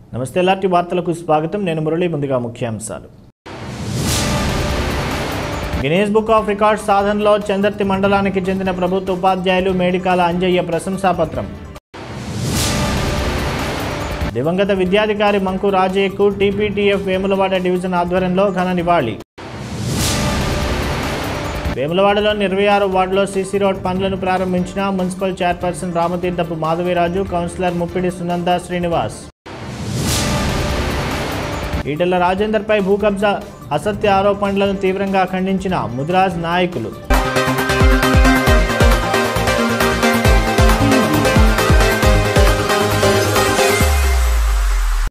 నమస్తే ఎలాంటి వార్తలకు స్వాగతం నేను మురళి ముందుగా ముఖ్యాంశాలు గినీస్ బుక్ ఆఫ్ రికార్డ్స్ సాధనలో చందర్తి మండలానికి చెందిన ప్రభుత్వ ఉపాధ్యాయులు మేడికాల అంజయ్య ప్రశంసాపత్రం దివంగత విద్యాధికారి మంకు రాజయ్యకు టీపీటీఎఫ్ వేములవాడ డివిజన్ ఆధ్వర్యంలో ఘన నివాళి వేములవాడలోని ఇరవై ఆరు వార్డులో సీసీ రోడ్ పనులను ప్రారంభించిన municipal chairperson Ramatheerthapu Madhaviraju councillor Muppidi Sunanda Srinivas Etela రాజేందర్పై భూ కబ్జా అసత్య ఆరోపణలను తీవ్రంగా ఖండించిన ముదిరాజ్ నాయకులు